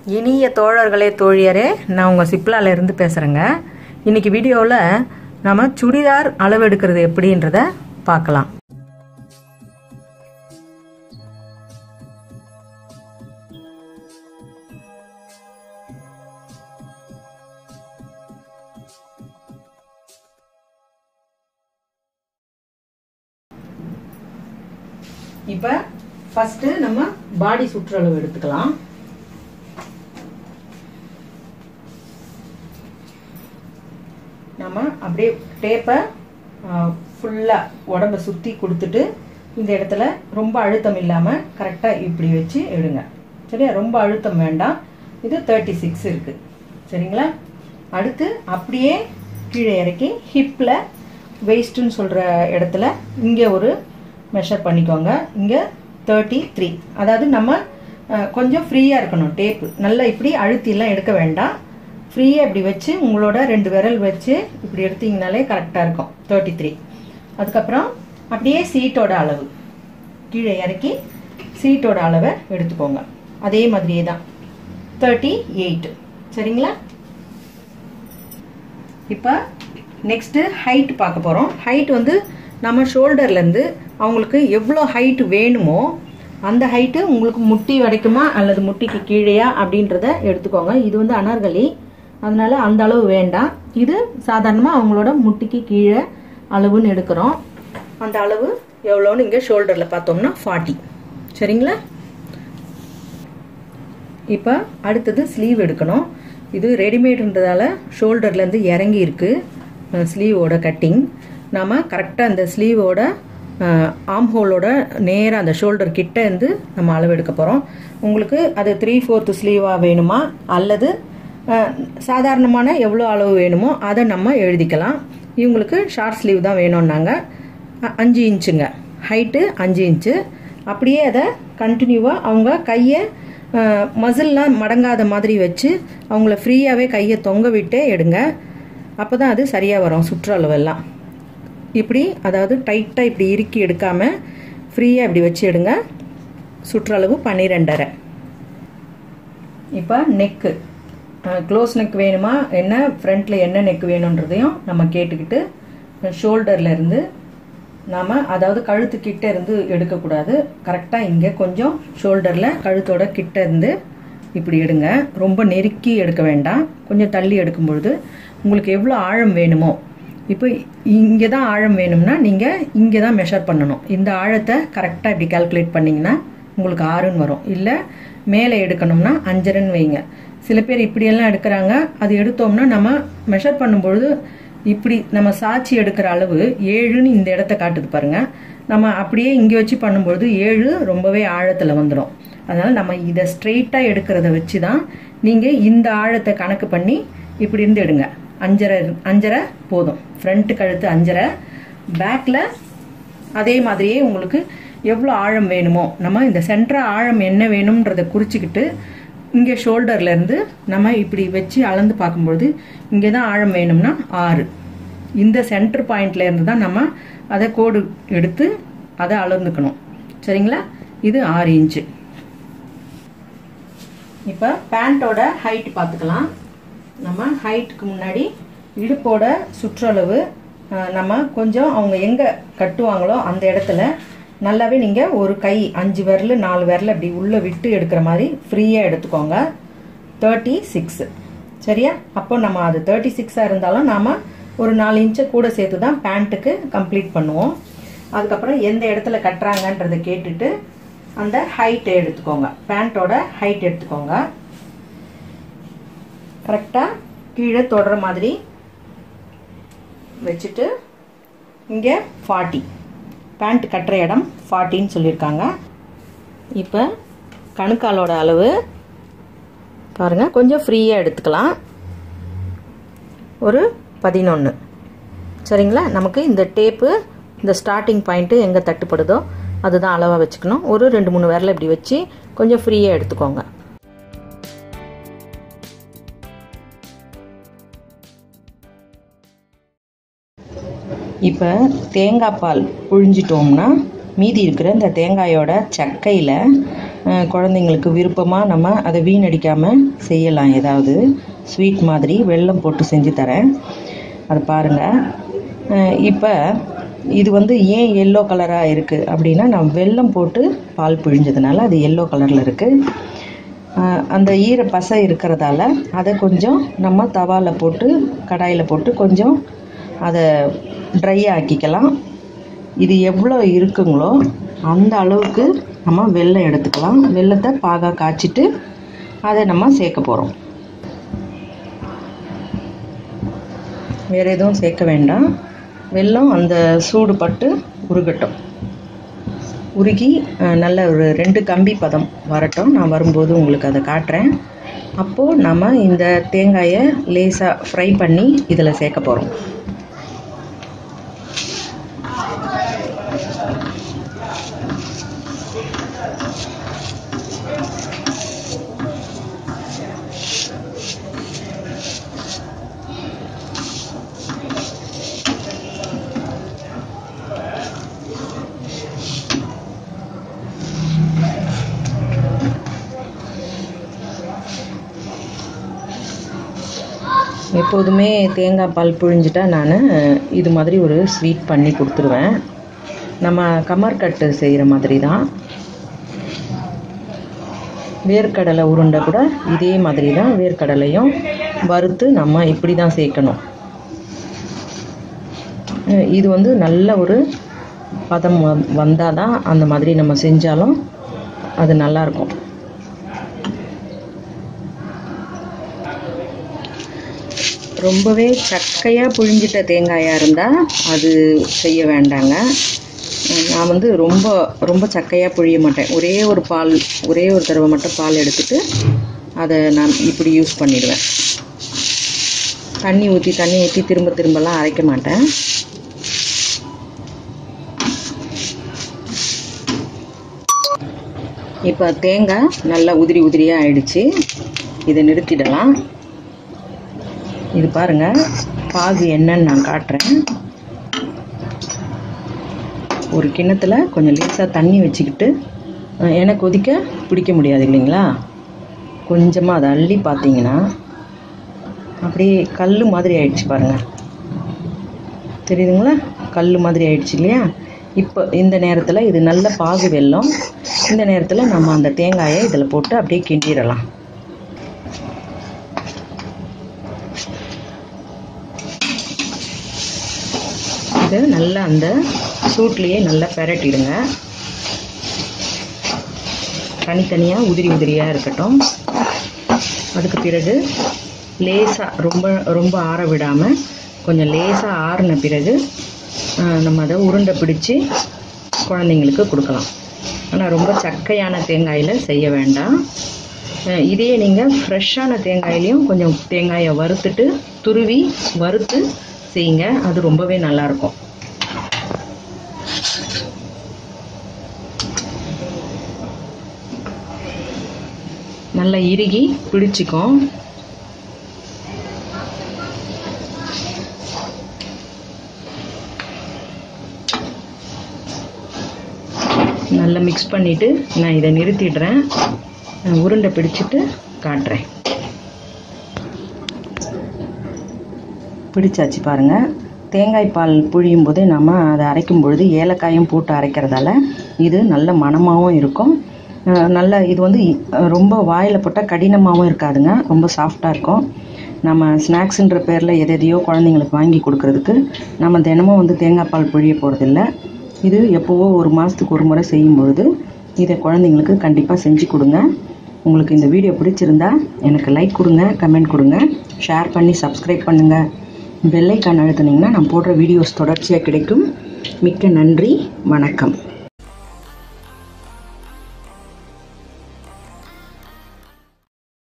இனிய தோழர்களே தோழியரே நான் உங்கள் சிப்லால இருந்து பேசுகிறேங்க இன்னைக்கு வீடியோவில் நம்ம சுடிதார் அளவு எடுக்கிறது எப்படின்றத பார்க்கலாம் இப்போ ஃபஸ்ட்டு நம்ம பாடி சுற்றளவு எடுத்துக்கலாம் நம்ம அப்படியே டேப்பை ஃபுல்லாக உடம்ப சுற்றி கொடுத்துட்டு இந்த இடத்துல ரொம்ப அழுத்தம் இல்லாமல் கரெக்டாக இப்படி வச்சு எடுங்க சரியா ரொம்ப அழுத்தம் வேண்டாம் இது தேர்ட்டி சிக்ஸ் இருக்குது சரிங்களா அடுத்து அப்படியே கீழே இறக்கி ஹிப்பில் வெயிஸ்ட்டுன்னு சொல்கிற இடத்துல இங்கே ஒரு மெஷர் பண்ணிக்கோங்க இங்கே தேர்ட்டி த்ரீ அதாவது நம்ம கொஞ்சம் ஃப்ரீயாக இருக்கணும் டேப்பு நல்லா இப்படி அழுத்திலாம் எடுக்க வேண்டாம் ஃப்ரீயாக இப்படி வச்சு உங்களோட ரெண்டு விரல் வச்சு இப்படி எடுத்தீங்கனாலே கரெக்டாக இருக்கும் தேர்ட்டி த்ரீ அதுக்கப்புறம் அப்படியே சீட்டோட அளவு கீழே இறக்கி சீட்டோட அளவை எடுத்துக்கோங்க அதே மாதிரியே தான் தேர்ட்டி எயிட் சரிங்களா இப்போ நெக்ஸ்ட்டு ஹைட் பார்க்க போகிறோம் ஹைட் வந்து நம்ம ஷோல்டர்லேருந்து அவங்களுக்கு எவ்வளோ ஹைட் வேணுமோ அந்த ஹைட்டு உங்களுக்கு முட்டி வரைக்குமா அல்லது முட்டிக்கு கீழேயா அப்படின்றத எடுத்துக்கோங்க இது வந்து அனர்கலி அதனால அந்த அளவு வேண்டாம் இது சாதாரணமாக அவங்களோட முட்டிக்கு கீழே அளவுன்னு எடுக்கிறோம் அந்த அளவு எவ்வளோன்னு இங்கே ஷோல்டரில் பார்த்தோம்னா ஃபார்ட்டி சரிங்களா இப்போ அடுத்தது ஸ்லீவ் எடுக்கணும் இது ரெடிமேடுன்றதால ஷோல்டர்லேருந்து இறங்கி இருக்குது ஸ்லீவோட கட்டிங் நாம் கரெக்டாக அந்த ஸ்லீவோட ஆம் ஹோலோட நேராக அந்த ஷோல்டர் கிட்ட இருந்து நம்ம அளவு எடுக்க போகிறோம் உங்களுக்கு அது த்ரீ ஃபோர்த்து ஸ்லீவாக வேணுமா அல்லது சாதாரணமான எவ்வளோ அளவு வேணுமோ அதை நம்ம எழுதிக்கலாம் இவங்களுக்கு ஷார்ட் ஸ்லீவ் தான் வேணும்னாங்க அஞ்சு இன்ச்சுங்க ஹைட்டு அஞ்சு இன்ச்சு அப்படியே அதை கண்டினியூவாக அவங்க கையை மசில்லாம் மடங்காத மாதிரி வச்சு அவங்கள ஃப்ரீயாகவே கையை தொங்க விட்டே எடுங்க அப்போ தான் அது சரியாக வரும் சுற்றளவெல்லாம் இப்படி அதாவது டைட்டாக இப்படி இறுக்கி எடுக்காமல் ஃப்ரீயாக இப்படி வச்சு எடுங்க சுற்றளவு பன்னிரெண்டரை இப்போ நெக்கு க்ளோஸ் நெக் வேணுமா என்ன ஃப்ரண்ட்டில் என்ன நெக் வேணுன்றதையும் நம்ம கேட்டுக்கிட்டு ஷோல்டரில் இருந்து நாம் அதாவது கழுத்து கிட்ட இருந்து எடுக்கக்கூடாது கரெக்டாக இங்கே கொஞ்சம் ஷோல்டரில் கழுத்தோட கிட்ட இருந்து இப்படி எடுங்க ரொம்ப நெருக்கி எடுக்க வேண்டாம் கொஞ்சம் தள்ளி எடுக்கும் பொழுது உங்களுக்கு எவ்வளோ ஆழம் வேணுமோ இப்போ இங்கே தான் ஆழம் வேணும்னா நீங்கள் இங்கே தான் மெஷர் பண்ணணும் இந்த ஆழத்தை கரெக்டாக இப்படி கால்குலேட் பண்ணிங்கன்னா உங்களுக்கு ஆறுன்னு வரும் இல்லை மேலே எடுக்கணும்னா அஞ்சரைன்னு வைங்க சில பேர் இப்படியெல்லாம் எடுக்கிறாங்க அது எடுத்தோம்னா நம்ம மெஷர் பண்ணும்பொழுது இப்படி நம்ம சாட்சி எடுக்கிற அளவு ஏழுன்னு இந்த இடத்த காட்டுது பாருங்க நம்ம அப்படியே இங்கே வச்சு பண்ணும்பொழுது ஏழு ரொம்பவே ஆழத்தில் வந்துடும் அதனால் நம்ம இதை ஸ்ட்ரெயிட்டாக எடுக்கிறத வச்சு தான் நீங்கள் இந்த ஆழத்தை கணக்கு பண்ணி இப்படி இருந்து எடுங்க அஞ்சரை அஞ்சரை போதும் ஃப்ரண்ட் கழுத்து அஞ்சரை பேக்கில் அதே மாதிரியே உங்களுக்கு எவ்வளோ ஆழம் வேணுமோ நம்ம இந்த சென்ட்ரா ஆழம் என்ன வேணும்ன்றதை குறிச்சிக்கிட்டு இங்கே ஷோல்டர்லேருந்து நம்ம இப்படி வச்சு அளந்து பார்க்கும்பொழுது இங்கே தான் ஆழம் வேணும்னா ஆறு இந்த சென்டர் பாயிண்ட்லேருந்து தான் நம்ம அதை கோடு எடுத்து அதை அளந்துக்கணும் சரிங்களா இது ஆறு இன்ச்சு இப்போ பேண்ட்டோட ஹைட் பார்த்துக்கலாம் நம்ம ஹைட்டுக்கு முன்னாடி இடுப்போட சுற்றளவு நம்ம கொஞ்சம் அவங்க எங்கே கட்டுவாங்களோ அந்த இடத்துல நல்லாவே நீங்கள் ஒரு கை அஞ்சு விரல் நாலு விரல் அப்படி உள்ளே விட்டு எடுக்கிற மாதிரி ஃப்ரீயாக எடுத்துக்கோங்க தேர்ட்டி சிக்ஸு சரியா அப்போ நம்ம அது தேர்ட்டி சிக்ஸாக இருந்தாலும் நாம் ஒரு நாலு இன்ச்சை கூட சேர்த்து தான் பேண்ட்டுக்கு கம்ப்ளீட் பண்ணுவோம் அதுக்கப்புறம் எந்த இடத்துல கட்டுறாங்கன்றதை கேட்டுட்டு அந்த ஹைட்டை எடுத்துக்கோங்க பேண்ட்டோட ஹைட் எடுத்துக்கோங்க கரெக்டாக கீழே தொடர மாதிரி வச்சுட்டு இங்கே ஃபார்ட்டி பேண்ட் கட்டுற இடம் ஃபார்ட்டின்னு சொல்லியிருக்காங்க இப்போ கணுக்காலோட அளவு பாருங்கள் கொஞ்சம் ஃப்ரீயாக எடுத்துக்கலாம் ஒரு பதினொன்று சரிங்களா நமக்கு இந்த டேப்பு இந்த ஸ்டார்டிங் பாயிண்ட்டு எங்கே தட்டுப்படுதோ அதுதான் அளவாக வச்சுக்கணும் ஒரு ரெண்டு மூணு விரலை இப்படி வச்சு கொஞ்சம் ஃப்ரீயாக எடுத்துக்கோங்க இப்போ தேங்காய் பால் புழிஞ்சிட்டோம்னா மீதி இருக்கிற இந்த தேங்காயோட சக்கையில் அஹ், குழந்தைங்களுக்கு விருப்பமாக நம்ம அதை வீணடிக்காமல் செய்யலாம் ஏதாவது ஸ்வீட் மாதிரி வெல்லம் போட்டு செஞ்சு தரேன் அது பாருங்கள் இப்போ இது வந்து ஏன் எல்லோ கலராக இருக்குது அப்படின்னா நான் வெல்லம் போட்டு பால் பிழிஞ்சதுனால அது எல்லோ கலரில் இருக்குது அந்த ஈர பசை இருக்கிறதால அதை கொஞ்சம் நம்ம தவாவில் போட்டு கடாயில் போட்டு கொஞ்சம் அதை ட்ரை ஆக்கிக்கலாம் இது எவ்வளோ இருக்குங்களோ அந்த அளவுக்கு நம்ம வெல்லம் எடுத்துக்கலாம் வெல்லத்தை பாகாக காய்ச்சிட்டு அதை நம்ம சேர்க்க போகிறோம் வேறு எதுவும் சேர்க்க வேண்டாம் வெல்லம் அந்த சூடு பட்டு உருகட்டும் உருகி அஹ், நல்ல ஒரு ரெண்டு கம்பி பதம் வரட்டும் நான் வரும்போது உங்களுக்கு அதை காட்டுறேன் அப்போது நம்ம இந்த தேங்காயை லேசாக ஃப்ரை பண்ணி இதில் சேர்க்க போகிறோம் எப்போதுமே தேங்காய் பால் புழிஞ்சிட்டா நான் இது மாதிரி ஒரு ஸ்வீட் பண்ணி கொடுத்துருவேன் நம்ம கமர்கட்டு செய்கிற மாதிரி தான் வேர்க்கடலை உருண்டை கூட இதே மாதிரி தான் வேர்க்கடலையும் வறுத்து நம்ம இப்படி தான் சேர்க்கணும் அஹ் இது வந்து நல்ல ஒரு பதம் வந்தால் தான் அந்த மாதிரி நம்ம செஞ்சாலும் அது நல்லாயிருக்கும் ரொம்பவே சக்கையாக புழிஞ்சிட்ட தேங்காயாக இருந்தால் அது செய்ய வேண்டாங்க நான் வந்து ரொம்ப ரொம்ப சக்கையாக புழிய மாட்டேன் ஒரே ஒரு பால் ஒரே ஒரு தடவை மட்டும் பால் எடுத்துட்டு அதை நான் இப்படி யூஸ் பண்ணிடுவேன் தண்ணி ஊற்றி தண்ணி ஊற்றி திரும்ப திரும்பலாம் அரைக்க மாட்டேன் இப்போ தேங்காய் நல்லா உதிரி உதிரியாக ஆயிடுச்சு இதை நிறுத்திடலாம் இது பாருங்க பாகு என்னன்னு நான் காட்டுறேன் ஒரு கிண்ணத்துல கொஞ்சம் லேசாக தண்ணி வச்சுக்கிட்டு அஹ், ஏன்னா கொதிக்க பிடிக்க முடியாது இல்லைங்களா கொஞ்சமாக அதை அள்ளி பார்த்தீங்கன்னா அப்படியே கல் மாதிரி ஆயிடுச்சு பாருங்க தெரியுதுங்களா கல் மாதிரி ஆயிடுச்சு இல்லையா இப்போ இந்த நேரத்தில் இது நல்ல பாகு வெல்லம் இந்த நேரத்தில் நம்ம அந்த தேங்காயை இதில் போட்டு அப்படியே கிண்டிடலாம் இதை நல்லா அந்த சூட்லேயே நல்லா பெரட்டிடுங்க தனித்தனியாக உதிரி உதிரியாக இருக்கட்டும் அதுக்கு பிறகு லேசாக ரொம்ப ரொம்ப ஆற விடாமல் கொஞ்சம் லேசாக ஆறின பிறகு ஆஹ், நம்ம அதை உருண்டை பிடிச்சி குழந்தைங்களுக்கு கொடுக்கலாம் ஆனால் ரொம்ப சக்கையான தேங்காயில் செய்ய வேண்டாம் அஹ், இதே நீங்கள் ஃப்ரெஷ்ஷான தேங்காயிலையும் கொஞ்சம் தேங்காயை வறுத்துட்டு துருவி வறுத்து செய்யுங்க அது ரொம்பவே நல்லாயிருக்கும் நல்லா இறுகி பிடிச்சிக்கும் நல்லா மிக்ஸ் பண்ணிவிட்டு நான் இதை நிறுத்திடுறேன் நான் உருண்டை பிடிச்சிட்டு காட்டுறேன் பிடிச்சாச்சு பாருங்கள் தேங்காய் பால் புழியும் போது நம்ம அதை அரைக்கும் பொழுது ஏலக்காயும் போட்டு அரைக்கிறதால இது நல்ல மணமாகவும் இருக்கும் அஹ் நல்ல இது வந்து இ- ரொம்ப வாயில் போட்டால் கடினமாகவும் இருக்காதுங்க ரொம்ப சாஃப்டாக இருக்கும் நம்ம ஸ்நாக்ஸுன்ற பேரில் எது எதையோ குழந்தைங்களுக்கு வாங்கி கொடுக்கறதுக்கு நம்ம தினமும் வந்து தேங்காய் பால் புழிய போகிறதில்ல இது எப்போவோ ஒரு மாதத்துக்கு ஒரு முறை செய்யும் பொழுது இதை குழந்தைங்களுக்கு கண்டிப்பாக செஞ்சு கொடுங்க உங்களுக்கு இந்த வீடியோ பிடிச்சிருந்தா எனக்கு லைக் கொடுங்க கமெண்ட் கொடுங்க ஷேர் பண்ணி சப்ஸ்கிரைப் பண்ணுங்கள் பெல்லைக்கான் அழுத்துனீங்கன்னா நான் போடுற வீடியோஸ் தொடர்ச்சியாக கிடைக்கும் மிக்க நன்றி வணக்கம்